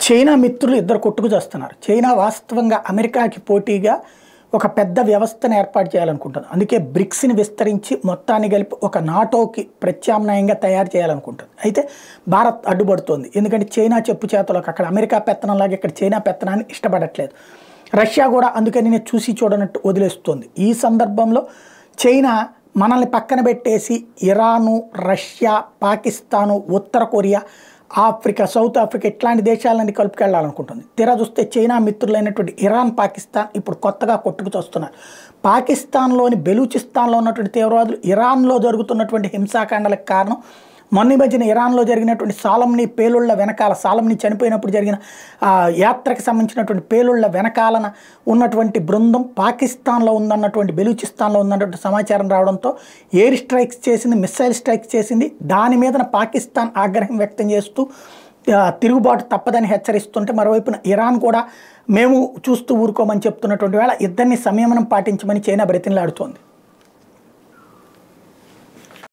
China మిత్రులు ఇద్దరు కొట్టుకు చేస్తున్నారు చైనా వాస్తవంగా అమెరికాకి పోటీగా ఒక పెద్ద వ్యవస్థను ఏర్పాటు చేయాలనుకుంటుంది అందుకే బ్రిక్స్ని విస్తరించి మొత్తాన్ని కలిపి ఒక నాటోకి ప్రత్యామ్నాయంగా తయారు చేయాలనుకుంటుంది అయితే భారత్ అడ్డుపడుతోంది ఎందుకంటే చైనా చెప్పు చేతలకు అక్కడ అమెరికా పెత్తనంలాగా ఇక్కడ చైనా పెత్తనాన్ని ఇష్టపడట్లేదు రష్యా కూడా అందుకని నేను చూసి చూడనట్టు వదిలేస్తుంది ఈ సందర్భంలో చైనా మనల్ని పక్కన పెట్టేసి ఇరాను రష్యా పాకిస్తాను ఉత్తర కొరియా ఆఫ్రికా సౌత్ ఆఫ్రికా ఇట్లాంటి దేశాలన్నీ కలుపుకెళ్లాలనుకుంటుంది తీరా చూస్తే చైనా మిత్రులైనటువంటి ఇరాన్ పాకిస్తాన్ ఇప్పుడు కొత్తగా కొట్టుకు చూస్తున్నారు పాకిస్తాన్లోని బెలూచిస్తాన్లో ఉన్నటువంటి తీవ్రవాదులు ఇరాన్లో జరుగుతున్నటువంటి హింసాకాండలకు కారణం మొన్న ఈ మధ్యన ఇరాన్లో జరిగినటువంటి సాలంని పేలుళ్ల వెనకాల సాలంని చనిపోయినప్పుడు జరిగిన ఆ, యాత్రకు సంబంధించినటువంటి పేలుళ్ల వెనకాలన ఉన్నటువంటి బృందం పాకిస్తాన్లో ఉందన్నటువంటి బెలూచిస్తాన్లో ఉందన్నటువంటి సమాచారం రావడంతో ఎయిర్ స్ట్రైక్స్ చేసింది మిస్సైల్ స్ట్రైక్స్ చేసింది దాని మీదన పాకిస్తాన్ ఆగ్రహం వ్యక్తం చేస్తూ ఆ, తిరుగుబాటు తప్పదని హెచ్చరిస్తుంటే మరోవైపున ఇరాన్ కూడా మేము చూస్తూ ఊరుకోమని చెప్తున్నటువంటి వేళ ఇద్దరిని సంయమనం పాటించమని చైనా బ్రతిమలాడుతోంది